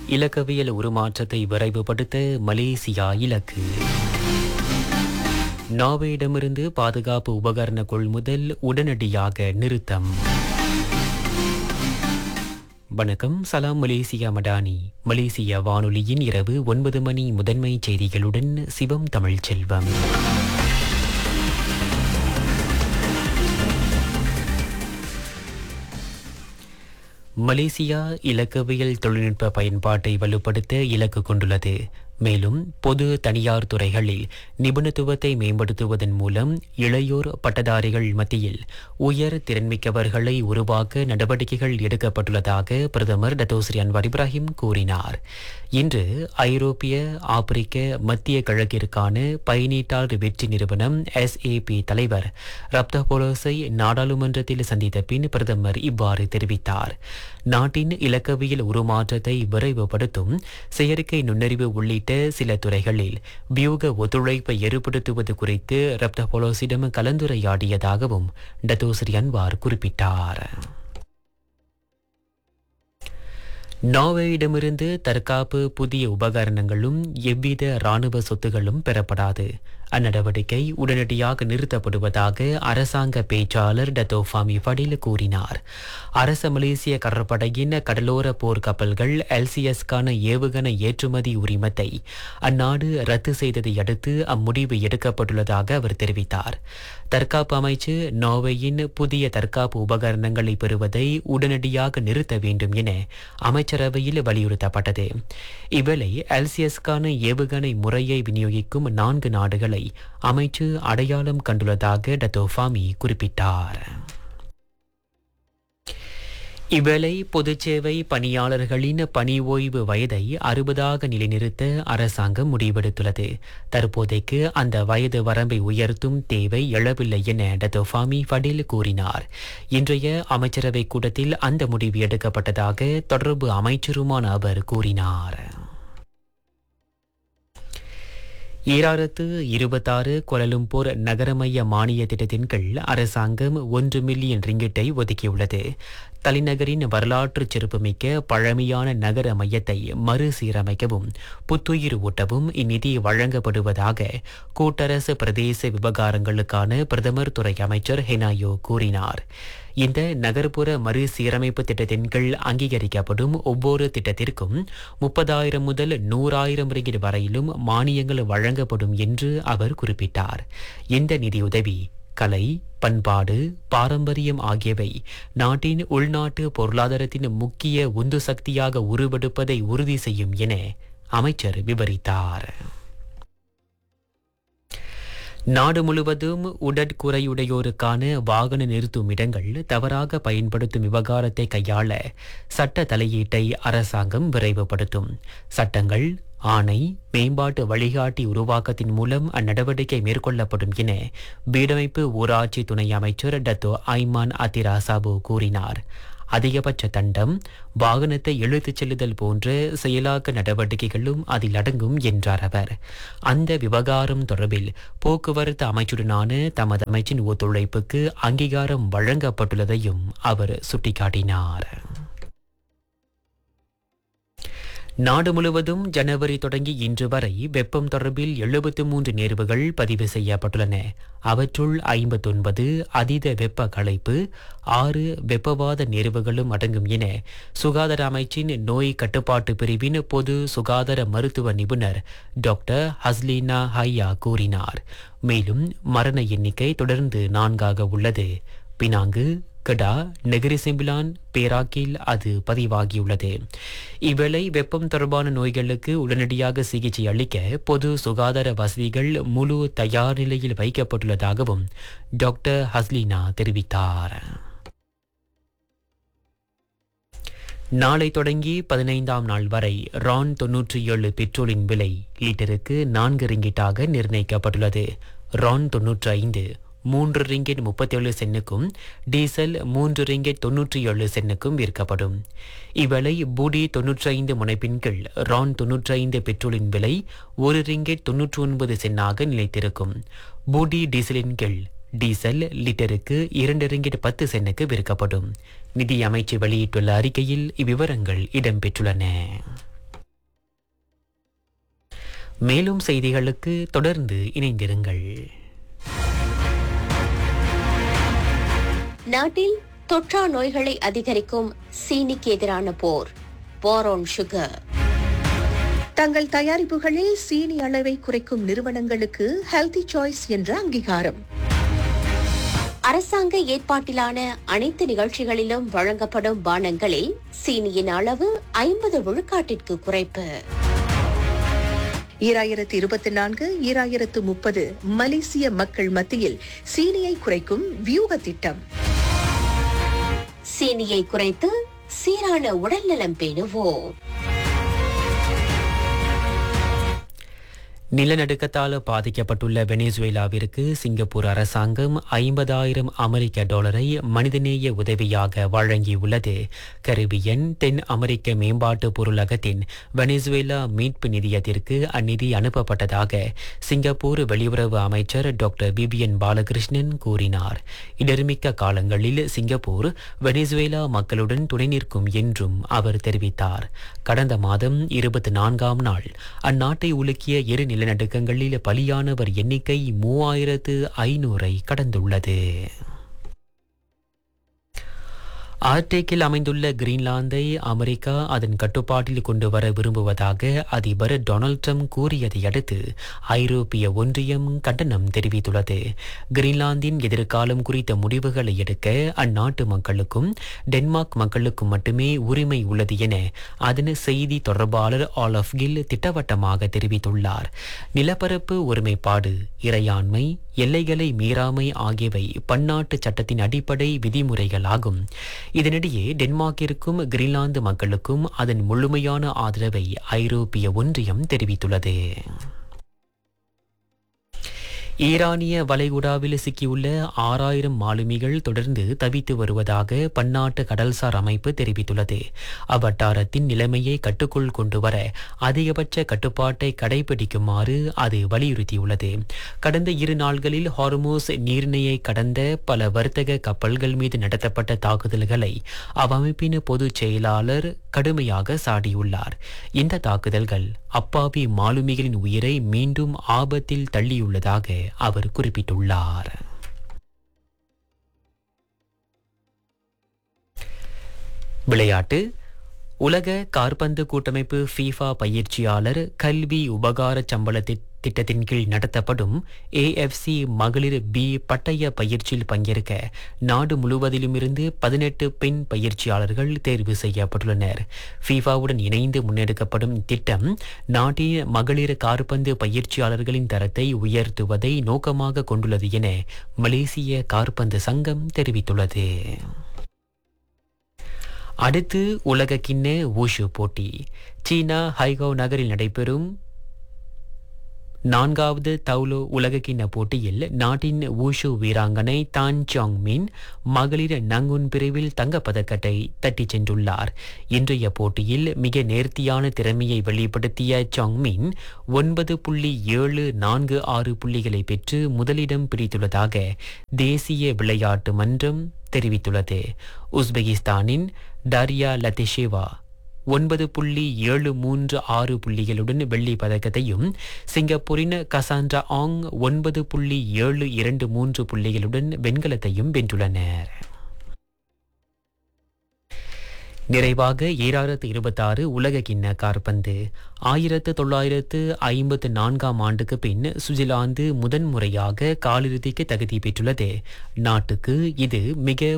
இலக்கவியல் உருமாற்றத்தை விரைவுபடுத்த மலேசியா இலக்கு நார்வேயிடமிருந்து பாதுகாப்பு உபகரண கொள்முதல் உடனடியாக நிறுத்தம் வணக்கம் சலாம் மலேசியா மடானி மலேசியா வானொலியின் இரவு ஒன்பது மணி முதன்மை செய்திகளுடன் சிவம் தமிழ் செல்வம் மலேசியா இலக்கவியல் தொழில்நுட்ப பயன்பாட்டை வலுப்படுத்த இலக்கு கொண்டுள்ளது மேலும் பொது தனியார் துறைகளில் நிபுணத்துவத்தை மேம்படுத்துவதன் மூலம் இளையோர் பட்டதாரிகள் மத்தியில் உயர் திறன்மிக்கவர்களை உருவாக்க நடவடிக்கைகள் எடுக்கப்பட்டுள்ளதாக பிரதமர் டத்தோஸ்ரீ அன்வார் இப்ராஹிம் கூறினார் இன்று ஐரோப்பிய ஆப்பிரிக்க மத்திய கிழக்கிற்கான பயனீட்டாளர் வெற்றி நிறுவனம் எஸ்ஏபி தலைவர் ரப்தபோலோஸை நாடாளுமன்றத்தில் சந்தித்த பின் பிரதமர் இவ்வாறு தெரிவித்தார் நாட்டின் இலக்கவியல் உருமாற்றத்தை விரைவுபடுத்தும் செயற்கை நுண்ணறிவு உள்ளிட்ட சில துறைகளில் வியூக ஒத்துழைப்பை ஏற்படுத்துவது குறித்து ரப்தபோலோஸிடம் கலந்துரையாடியதாகவும் டத்தோஸ்ரீ அன்வார் குறிப்பிட்டார் நார்வேயிடமிருந்து தற்காப்பு புதிய உபகரணங்களும் எவ்வித இராணுவ சொத்துகளும் பெறப்படாது அந்நடவடிக்கை உடனடியாக நிறுத்தப்படுவதாக அரசாங்க பேச்சாளர் டத்தோஃபாமி ஃபடில் கூறினார் அரச மலேசிய கடற்படையின் கடலோர போர் கப்பல்கள் எல்சிஎஸ்கான ஏவுகணை ஏற்றுமதி உரிமத்தை அந்நாடு ரத்து செய்ததை அடுத்து அம்முடிவு எடுக்கப்பட்டுள்ளதாக அவர் தெரிவித்தார் தற்காப்பு அமைச்சு நார்வேயின் புதிய தற்காப்பு உபகரணங்களை பெறுவதை உடனடியாக நிறுத்த வேண்டும் என அமைச்சரவையில் வலியுறுத்தப்பட்டது இவ்வேளை எல்சிஎஸ்கான ஏவுகணை முறையை விநியோகிக்கும் நான்கு நாடுகளை அமைச்சு அடையாளம் கண்டுள்ளதாக டத்தோஃபாமி குறிப்பிட்டார் இவ்வேளை பொதுச்சேவை பணியாளர்களின் பணி ஓய்வு வயதை அறுபதாக நிலைநிறுத்த அரசாங்கம் முடிவெடுத்துள்ளது தற்போதைக்கு அந்த வயது வரம்பை உயர்த்தும் தேவை எழவில்லை என டத்தோஃபாமி ஃபடில் கூறினார் இன்றைய அமைச்சரவை கூட்டத்தில் அந்த முடிவு எடுக்கப்பட்டதாக தொடர்பு அமைச்சருமான அவர் கூறினார் ஈராயிரத்து இருபத்தாறு கொலலும்பூர் நகரமைய மானிய திட்டத்தின் கீழ் அரசாங்கம் ஒன்று மில்லியன் ரிங்கிட்டை ஒதுக்கியுள்ளது தலைநகரின் வரலாற்று சிறப்புமிக்க பழமையான நகர மையத்தை மறுசீரமைக்கவும் புத்துயிர் ஊட்டவும் இந்நிதி வழங்கப்படுவதாக கூட்டரசு பிரதேச விவகாரங்களுக்கான பிரதமர் துறை அமைச்சர் ஹெனாயோ கூறினார் இந்த நகர்ப்புற மறுசீரமைப்பு திட்டத்தின் கீழ் அங்கீகரிக்கப்படும் ஒவ்வொரு திட்டத்திற்கும் முப்பதாயிரம் முதல் நூறாயிரம் ரிங்கிட் வரையிலும் மானியங்கள் வழங்கப்படும் என்று அவர் குறிப்பிட்டார் இந்த நிதியுதவி கலை பண்பாடு பாரம்பரியம் ஆகியவை நாட்டின் உள்நாட்டு பொருளாதாரத்தின் முக்கிய உந்து சக்தியாக உருவெடுப்பதை உறுதி செய்யும் என அமைச்சர் விவரித்தார் நாடு முழுவதும் உடற்குறையுடையோருக்கான வாகன நிறுத்தும் இடங்கள் தவறாக பயன்படுத்தும் விவகாரத்தை கையாள சட்ட தலையீட்டை அரசாங்கம் விரைவுபடுத்தும் சட்டங்கள் ஆணை மேம்பாட்டு வழிகாட்டி உருவாக்கத்தின் மூலம் அந்நடவடிக்கை மேற்கொள்ளப்படும் என வீடமைப்பு ஊராட்சி துணை அமைச்சர் டத்தோ ஐமான் அதிராசாபு கூறினார் அதிகபட்ச தண்டம் வாகனத்தை இழுத்துச் செல்லுதல் போன்ற செயலாக்க நடவடிக்கைகளும் அதில் அடங்கும் என்றார் அவர் அந்த விவகாரம் தொடர்பில் போக்குவரத்து அமைச்சுடனான தமது அமைச்சின் ஒத்துழைப்புக்கு அங்கீகாரம் வழங்கப்பட்டுள்ளதையும் அவர் சுட்டிக்காட்டினார் நாடு முழுவதும் ஜனவரி தொடங்கி இன்று வரை வெப்பம் தொடர்பில் எழுபத்து மூன்று நேர்வுகள் பதிவு செய்யப்பட்டுள்ளன அவற்றுள் ஐம்பத்தொன்பது அதீத வெப்ப களைப்பு ஆறு வெப்பவாத நேர்வுகளும் அடங்கும் என சுகாதார அமைச்சின் நோய் கட்டுப்பாட்டு பிரிவின் பொது சுகாதார மருத்துவ நிபுணர் டாக்டர் ஹஸ்லீனா ஹையா கூறினார் மேலும் மரண எண்ணிக்கை தொடர்ந்து நான்காக உள்ளது பினாங்கு கெடா நெகிரி சிம்பிலான் பேராக்கில் அது பதிவாகியுள்ளது இவ்வேளை வெப்பம் தொடர்பான நோய்களுக்கு உடனடியாக சிகிச்சை அளிக்க பொது சுகாதார வசதிகள் முழு தயார் நிலையில் வைக்கப்பட்டுள்ளதாகவும் டாக்டர் ஹஸ்லீனா தெரிவித்தார் நாளை தொடங்கி பதினைந்தாம் நாள் வரை ரான் தொன்னூற்றி ஏழு பெட்ரோலின் விலை லிட்டருக்கு நான்கு ரிங்கிட்டாக நிர்ணயிக்கப்பட்டுள்ளது ரான் தொன்னூற்றி ஐந்து மூன்று ரிங்கெட் முப்பத்தேழு சென்னுக்கும் டீசல் மூன்று ரிங்கெட் தொன்னூற்றி ஏழு சென்னுக்கும் விற்கப்படும் இவ்வேளை பூடி தொன்னூற்றி ஐந்து முனைப்பின் கீழ் ரான் தொன்னூற்றி ஐந்து பெட்ரோலின் விலை ஒரு ரிங்கெட் தொன்னூற்றி ஒன்பது சென்னாக நிலைத்திருக்கும் பூடி டீசலின் கீழ் டீசல் லிட்டருக்கு இரண்டு ரிங்கிட் பத்து சென்னுக்கு விற்கப்படும் நிதி அமைச்சு வெளியிட்டுள்ள அறிக்கையில் இவ்விவரங்கள் இடம்பெற்றுள்ளன மேலும் செய்திகளுக்கு தொடர்ந்து இணைந்திருங்கள் நாட்டில் தொற்றா நோய்களை அதிகரிக்கும் சீனிக்கு எதிரான போர் போரோன் சுகர் தங்கள் தயாரிப்புகளில் சீனி அளவை குறைக்கும் நிறுவனங்களுக்கு ஹெல்தி சாய்ஸ் என்ற அங்கீகாரம் அரசாங்க ஏற்பாட்டிலான அனைத்து நிகழ்ச்சிகளிலும் வழங்கப்படும் பானங்களில் சீனியின் அளவு ஐம்பது விழுக்காட்டிற்கு குறைப்பு ஈராயிரத்து இருபத்தி நான்கு ஈராயிரத்து முப்பது மலேசிய மக்கள் மத்தியில் சீனியை குறைக்கும் வியூக திட்டம் சீனியை குறைத்து சீரான உடல்நலம் பேணுவோம் நிலநடுக்கத்தால் பாதிக்கப்பட்டுள்ள வெனிசுவேலாவிற்கு சிங்கப்பூர் அரசாங்கம் ஐம்பதாயிரம் அமெரிக்க டாலரை மனிதநேய உதவியாக வழங்கியுள்ளது கரிபியன் தென் அமெரிக்க மேம்பாட்டு பொருளகத்தின் வெனிசுவேலா மீட்பு நிதியத்திற்கு அந்நிதி அனுப்பப்பட்டதாக சிங்கப்பூர் வெளியுறவு அமைச்சர் டாக்டர் பிபிஎன் பாலகிருஷ்ணன் கூறினார் இடர்மிக்க காலங்களில் சிங்கப்பூர் வெனிசுவேலா மக்களுடன் துணை நிற்கும் என்றும் அவர் தெரிவித்தார் கடந்த மாதம் இருபத்தி நான்காம் நாள் அந்நாட்டை உலுக்கிய இரு நிலநடுக்கங்களில் பலியானவர் எண்ணிக்கை மூவாயிரத்து ஐநூறை கடந்துள்ளது ஆர்டேக்கில் அமைந்துள்ள கிரீன்லாந்தை அமெரிக்கா அதன் கட்டுப்பாட்டில் கொண்டு வர விரும்புவதாக அதிபர் டொனால்ட் ட்ரம்ப் கூறியதை அடுத்து ஐரோப்பிய ஒன்றியம் கண்டனம் தெரிவித்துள்ளது கிரீன்லாந்தின் எதிர்காலம் குறித்த முடிவுகளை எடுக்க அந்நாட்டு மக்களுக்கும் டென்மார்க் மக்களுக்கும் மட்டுமே உரிமை உள்ளது என அதன் செய்தி தொடர்பாளர் ஆலஃப் கில் திட்டவட்டமாக தெரிவித்துள்ளார் நிலப்பரப்பு ஒருமைப்பாடு இறையாண்மை எல்லைகளை மீறாமை ஆகியவை பன்னாட்டு சட்டத்தின் அடிப்படை விதிமுறைகளாகும் இதனிடையே டென்மார்க்கிற்கும் கிரீன்லாந்து மக்களுக்கும் அதன் முழுமையான ஆதரவை ஐரோப்பிய ஒன்றியம் தெரிவித்துள்ளது ஈரானிய வளைகுடாவில் சிக்கியுள்ள ஆறாயிரம் மாலுமிகள் தொடர்ந்து தவித்து வருவதாக பன்னாட்டு கடல்சார் அமைப்பு தெரிவித்துள்ளது அவ்வட்டாரத்தின் நிலைமையை கட்டுக்குள் கொண்டு வர அதிகபட்ச கட்டுப்பாட்டை கடைபிடிக்குமாறு அது வலியுறுத்தியுள்ளது கடந்த இரு நாள்களில் ஹார்மோஸ் நீர்நிலையை கடந்த பல வர்த்தக கப்பல்கள் மீது நடத்தப்பட்ட தாக்குதல்களை அவ்வமைப்பின் பொதுச் செயலாளர் கடுமையாக சாடியுள்ளார் இந்த தாக்குதல்கள் அப்பாவி மாலுமிகளின் உயிரை மீண்டும் ஆபத்தில் தள்ளியுள்ளதாக அவர் குறிப்பிட்டுள்ளார் விளையாட்டு உலக கார்பந்து கூட்டமைப்பு ஃபீஃபா பயிற்சியாளர் கல்வி உபகார சம்பள திட்- திட்டத்தின் கீழ் நடத்தப்படும் ஏஎஃப்சி மகளிர் பி பட்டய பயிற்சியில் பங்கேற்க நாடு முழுவதிலுமிருந்து பதினெட்டு பெண் பயிற்சியாளர்கள் தேர்வு செய்யப்பட்டுள்ளனர் ஃபீஃபாவுடன் இணைந்து முன்னெடுக்கப்படும் திட்டம் நாட்டின் மகளிர் கார்பந்து பயிற்சியாளர்களின் தரத்தை உயர்த்துவதை நோக்கமாக கொண்டுள்ளது என மலேசிய கார்பந்து சங்கம் தெரிவித்துள்ளது அடுத்து உலக கிண்ண ஊஷு போட்டி சீனா ஹைகோ நகரில் நடைபெறும் நான்காவது தௌலோ உலகக்கிண்ண போட்டியில் நாட்டின் ஊஷு வீராங்கனை தான் சாங் மின் மகளிர் நங்குன் பிரிவில் தங்கப்பதக்கத்தை தட்டிச் சென்றுள்ளார் இன்றைய போட்டியில் மிக நேர்த்தியான திறமையை வெளிப்படுத்திய சாங் மின் ஒன்பது புள்ளி ஏழு நான்கு ஆறு புள்ளிகளை பெற்று முதலிடம் பிடித்துள்ளதாக தேசிய விளையாட்டு மன்றம் தெரிவித்துள்ளது உஸ்பெகிஸ்தானின் டாரியா லத்திஷேவா ஒன்பது புள்ளி ஏழு மூன்று ஆறு புள்ளிகளுடன் வெள்ளி பதக்கத்தையும் சிங்கப்பூரின் கசாண்ட்ரா ஆங் ஒன்பது புள்ளி ஏழு இரண்டு மூன்று புள்ளிகளுடன் வெண்கலத்தையும் வென்றுள்ளனர் நிறைவாக ஈராயிரத்து இருபத்தாறு உலக கிண்ண காற்பந்து ஆயிரத்து தொள்ளாயிரத்து ஐம்பத்து நான்காம் ஆண்டுக்கு பின் சுவிட்சர்லாந்து முதன்முறையாக காலிறுதிக்கு தகுதி பெற்றுள்ளது நாட்டுக்கு இது மிக